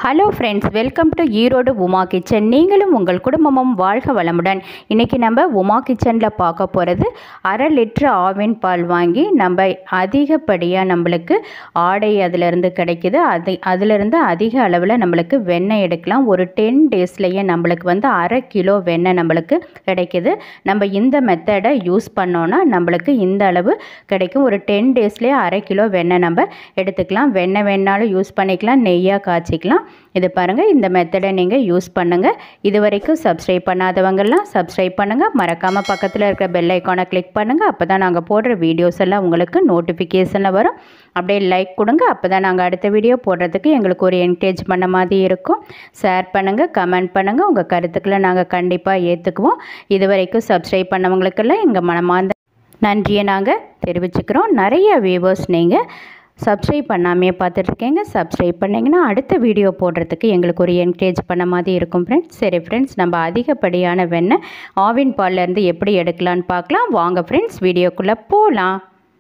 hello friends welcome to Erode Uma kitchen நீங்களும் உங்கள் குடும்பமும் வாழ்க வளமுடன் இன்றைக்கி நம்ம உமா கிச்சனில் பார்க்க போகிறது அரை லிட்ரு ஆவின் பால் வாங்கி நம்ம அதிகப்படியாக நம்மளுக்கு ஆடை அதிலிருந்து கிடைக்குது அது அதிலிருந்து அதிக அளவில் நம்மளுக்கு வெண்ணெய் எடுக்கலாம் ஒரு டென் டேஸ்லேயே நம்மளுக்கு வந்து அரை கிலோ வெண்ணெய் நம்மளுக்கு கிடைக்குது நம்ம இந்த மெத்தடை யூஸ் பண்ணோன்னா நம்மளுக்கு இந்த அளவு கிடைக்கும் ஒரு டென் டேஸ்லேயே அரை கிலோ வெண்ணெய் நம்ம எடுத்துக்கலாம் வெண்ணெய் வேணாலும் யூஸ் பண்ணிக்கலாம் நெய்யாக காய்ச்சிக்கலாம் இது பாருங்கள் இந்த மெத்தடை நீங்கள் யூஸ் பண்ணுங்கள் இது வரைக்கும் சப்ஸ்கிரைப் பண்ணாதவங்கெல்லாம் சப்ஸ்கிரைப் பண்ணுங்கள் மறக்காமல் பக்கத்தில் இருக்கிற பெல் ஐக்கானை கிளிக் பண்ணுங்கள் அப்போ தான் நாங்கள் போடுற வீடியோஸ் எல்லாம் உங்களுக்கு நோட்டிஃபிகேஷனில் வரும் அப்படியே லைக் கொடுங்க அப்போ தான் நாங்கள் அடுத்த வீடியோ போடுறதுக்கு எங்களுக்கு ஒரு என்கரேஜ் பண்ண மாதிரி இருக்கும் ஷேர் பண்ணுங்கள் கமெண்ட் பண்ணுங்கள் உங்கள் கருத்துக்களை நாங்கள் கண்டிப்பாக ஏற்றுக்குவோம் இது வரைக்கும் சப்ஸ்கிரைப் பண்ணவங்களுக்கெல்லாம் எங்கள் மனமார்ந்த நன்றியை நாங்கள் தெரிவிச்சுக்கிறோம் நிறைய வியூவர்ஸ் நீங்கள் சப்ஸ்கிரைப் பண்ணாமே பார்த்துட்ருக்கீங்க சப்ஸ்கிரைப் பண்ணிங்கன்னா அடுத்த வீடியோ போடுறதுக்கு எங்களுக்கு ஒரு என்கரேஜ் பண்ண மாதிரி இருக்கும் ஃப்ரெண்ட்ஸ் சரி ஃப்ரெண்ட்ஸ் நம்ம அதிகப்படியான வெண்ணெய் ஆவின் பால்லேருந்து எப்படி எடுக்கலான்னு பார்க்கலாம் வாங்க ஃப்ரெண்ட்ஸ் வீடியோக்குள்ளே போகலாம்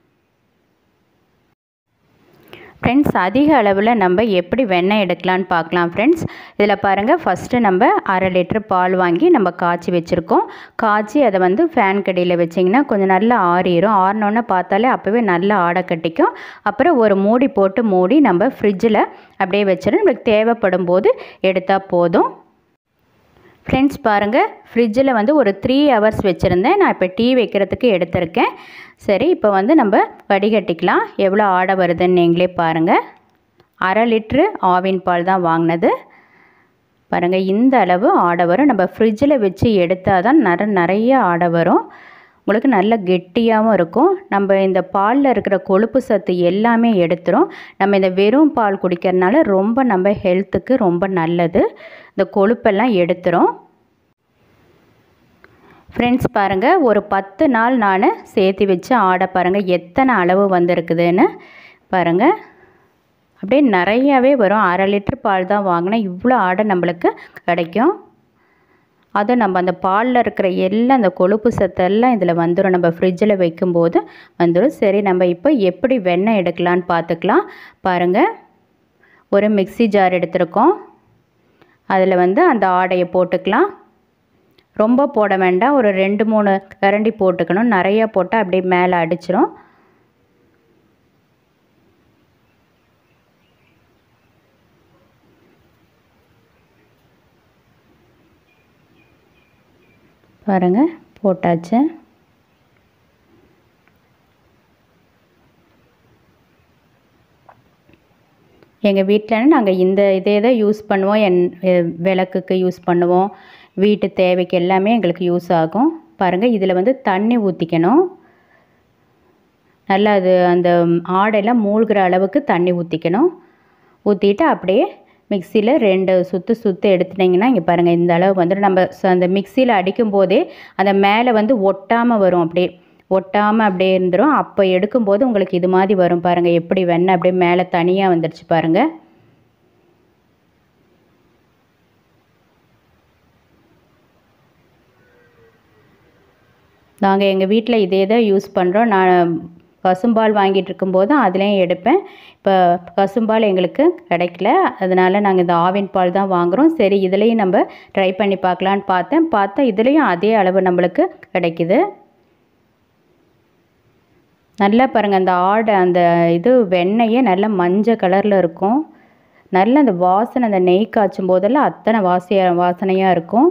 ஃப்ரெண்ட்ஸ் அதிக அளவில் நம்ம எப்படி வெண்ணெய் எடுக்கலான்னு பார்க்கலாம் ஃப்ரெண்ட்ஸ் இதில் பாருங்கள் ஃபஸ்ட்டு நம்ம அரை லிட்ரு பால் வாங்கி நம்ம காய்ச்சி வச்சுருக்கோம் காய்ச்சி அதை வந்து ஃபேன் கடியில் வச்சிங்கன்னா கொஞ்சம் நல்லா ஆறிடும் ஆறினோன்னே பார்த்தாலே அப்போவே நல்லா ஆடை கட்டிக்கும் அப்புறம் ஒரு மூடி போட்டு மூடி நம்ம ஃப்ரிட்ஜில் அப்படியே வச்சிடும் நம்மளுக்கு தேவைப்படும் போது எடுத்தால் போதும் ஃப்ரெண்ட்ஸ் பாருங்கள் ஃப்ரிட்ஜில் வந்து ஒரு த்ரீ ஹவர்ஸ் வச்சுருந்தேன் நான் இப்போ டீ வைக்கிறதுக்கு எடுத்திருக்கேன் சரி இப்போ வந்து நம்ம வடிகட்டிக்கலாம் எவ்வளோ ஆடை வருதுன்னு நீங்களே பாருங்கள் அரை லிட்ரு ஆவின் பால் தான் வாங்கினது பாருங்கள் இந்த அளவு ஆடை வரும் நம்ம ஃப்ரிட்ஜில் வச்சு எடுத்தால் தான் நிற நிறைய ஆடை வரும் உங்களுக்கு நல்ல கெட்டியாகவும் இருக்கும் நம்ம இந்த பாலில் இருக்கிற கொழுப்பு சத்து எல்லாமே எடுத்துரும் நம்ம இந்த வெறும் பால் குடிக்கிறதுனால ரொம்ப நம்ம ஹெல்த்துக்கு ரொம்ப நல்லது இந்த கொழுப்பெல்லாம் எடுத்துரும் ஃப்ரெண்ட்ஸ் பாருங்கள் ஒரு பத்து நாள் நான் சேர்த்து வச்சு ஆடை பாருங்கள் எத்தனை அளவு வந்திருக்குதுன்னு பாருங்கள் அப்படியே நிறையாவே வரும் அரை லிட்டர் பால் தான் வாங்கினா இவ்வளோ ஆடை நம்மளுக்கு கிடைக்கும் அதுவும் நம்ம அந்த பாலில் இருக்கிற எல்லாம் அந்த கொழுப்பு சத்தெல்லாம் இதில் வந்துடும் நம்ம ஃப்ரிட்ஜில் வைக்கும்போது வந்துடும் சரி நம்ம இப்போ எப்படி வெண்ணெய் எடுக்கலான்னு பார்த்துக்கலாம் பாருங்கள் ஒரு மிக்சி ஜார் எடுத்திருக்கோம் அதில் வந்து அந்த ஆடையை போட்டுக்கலாம் ரொம்ப போட வேண்டாம் ஒரு ரெண்டு மூணு கரண்டி போட்டுக்கணும் நிறையா போட்டால் அப்படியே மேலே அடிச்சிரும் பாருங்கள் போட்டாச்சு எங்கள் வீட்டில் நாங்கள் இந்த இதே தான் யூஸ் பண்ணுவோம் என் விளக்குக்கு யூஸ் பண்ணுவோம் வீட்டு தேவைக்கு எல்லாமே எங்களுக்கு யூஸ் ஆகும் பாருங்கள் இதில் வந்து தண்ணி ஊற்றிக்கணும் நல்லா அது அந்த ஆடையெல்லாம் மூழ்கிற அளவுக்கு தண்ணி ஊற்றிக்கணும் ஊற்றிட்டு அப்படியே மிக்சியில் ரெண்டு சுற்று சுற்று எடுத்துட்டிங்கன்னா இங்கே பாருங்கள் இந்த அளவு வந்துட்டு நம்ம அந்த மிக்சியில் அடிக்கும் போதே அந்த மேலே வந்து ஒட்டாமல் வரும் அப்படியே ஒட்டாமல் அப்படியே இருந்துடும் அப்போ எடுக்கும்போது உங்களுக்கு இது மாதிரி வரும் பாருங்கள் எப்படி வெண்ணெய் அப்படியே மேலே தனியாக வந்துடுச்சு பாருங்கள் நாங்கள் எங்கள் வீட்டில் இதே தான் யூஸ் பண்ணுறோம் நான் பசும்பால் வாங்கிட்டு இருக்கும்போது அதுலேயும் எடுப்பேன் இப்போ பசும்பால் எங்களுக்கு கிடைக்கல அதனால் நாங்கள் இந்த ஆவின் பால் தான் வாங்குகிறோம் சரி இதுலேயும் நம்ம ட்ரை பண்ணி பார்க்கலான்னு பார்த்தேன் பார்த்தா இதுலேயும் அதே அளவு நம்மளுக்கு கிடைக்குது நல்லா பாருங்கள் அந்த ஆடை அந்த இது வெண்ணெயே நல்ல மஞ்சள் கலரில் இருக்கும் நல்ல அந்த வாசனை அந்த நெய் காய்ச்சும் போதெல்லாம் அத்தனை வாசிய வாசனையாக இருக்கும்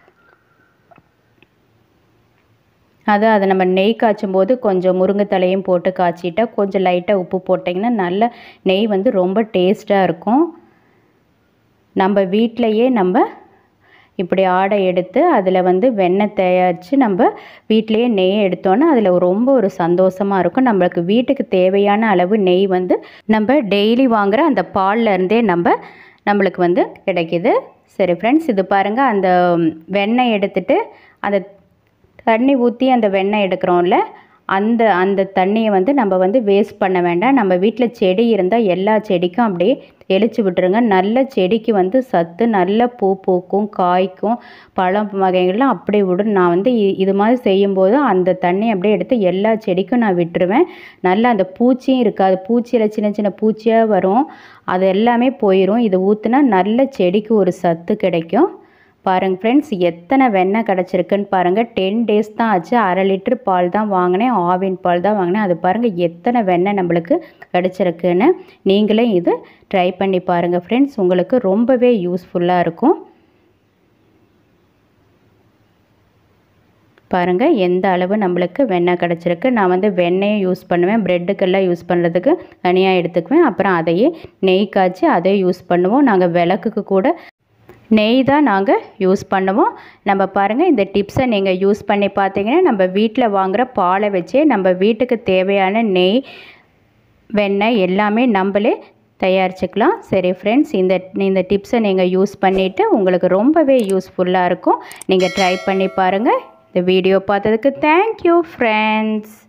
அது அதை நம்ம நெய் காய்ச்சும் போது கொஞ்சம் முருங்கை தலையும் போட்டு காய்ச்சிட்டா கொஞ்சம் லைட்டாக உப்பு போட்டிங்கன்னா நல்ல நெய் வந்து ரொம்ப டேஸ்ட்டாக இருக்கும் நம்ம வீட்டிலையே நம்ம இப்படி ஆடை எடுத்து அதில் வந்து வெண்ணெய் தயாரித்து நம்ம வீட்டிலையே நெய் எடுத்தோன்னா அதில் ரொம்ப ஒரு சந்தோஷமாக இருக்கும் நம்மளுக்கு வீட்டுக்கு தேவையான அளவு நெய் வந்து நம்ம டெய்லி வாங்குகிற அந்த பால்லேருந்தே நம்ம நம்மளுக்கு வந்து கிடைக்கிது சரி ஃப்ரெண்ட்ஸ் இது பாருங்கள் அந்த வெண்ணெய் எடுத்துட்டு அந்த தண்ணி ஊற்றி அந்த வெண்ணெய் எடுக்கிறோம்ல அந்த அந்த தண்ணியை வந்து நம்ம வந்து வேஸ்ட் பண்ண வேண்டாம் நம்ம வீட்டில் செடி இருந்தால் எல்லா செடிக்கும் அப்படியே தெளிச்சு விட்டுருங்க நல்ல செடிக்கு வந்து சத்து நல்ல பூ பூக்கும் காய்க்கும் பழம் வகைகள்லாம் அப்படியே விடும் நான் வந்து இ- இது மாதிரி செய்யும்போது அந்த தண்ணி அப்படியே எடுத்து எல்லா செடிக்கும் நான் விட்டுருவேன் நல்லா அந்த பூச்சியும் இருக்காது பூச்சியில் சின்ன சின்ன பூச்சியாக வரும் அது எல்லாமே போயிடும் இது ஊற்றுனா நல்ல செடிக்கு ஒரு சத்து கிடைக்கும் பாருங்கள் ஃப்ரெண்ட்ஸ் எத்தனை வெண்ணெய் கிடச்சிருக்குன்னு பாருங்கள் டென் டேஸ் தான் ஆச்சு அரை லிட்டர் பால் தான் வாங்கினேன் ஆவின் பால் தான் வாங்கினேன் அது பாருங்கள் எத்தனை வெண்ணெய் நம்மளுக்கு கிடச்சிருக்குன்னு நீங்களே இது ட்ரை பண்ணி பாருங்கள் ஃப்ரெண்ட்ஸ் உங்களுக்கு ரொம்பவே யூஸ்ஃபுல்லாக இருக்கும் பாருங்கள் எந்த அளவு நம்மளுக்கு வெண்ணெய் கிடச்சிருக்கு நான் வந்து வெண்ணெயை யூஸ் பண்ணுவேன் ப்ரெட்டுக்கெல்லாம் யூஸ் பண்ணுறதுக்கு தனியாக எடுத்துக்குவேன் அப்புறம் அதையே நெய் காய்ச்சி அதை யூஸ் பண்ணுவோம் நாங்கள் விளக்குக்கு கூட நெய் தான் நாங்கள் யூஸ் பண்ணுவோம் நம்ம பாருங்கள் இந்த டிப்ஸை நீங்கள் யூஸ் பண்ணி பார்த்தீங்கன்னா நம்ம வீட்டில் வாங்குகிற பாலை வச்சே நம்ம வீட்டுக்கு தேவையான நெய் வெண்ணெய் எல்லாமே நம்மளே தயாரிச்சுக்கலாம் சரி ஃப்ரெண்ட்ஸ் இந்த இந்த டிப்ஸை நீங்கள் யூஸ் பண்ணிவிட்டு உங்களுக்கு ரொம்பவே யூஸ்ஃபுல்லாக இருக்கும் நீங்கள் ட்ரை பண்ணி பாருங்கள் இந்த வீடியோ பார்த்ததுக்கு தேங்க்யூ ஃப்ரெண்ட்ஸ்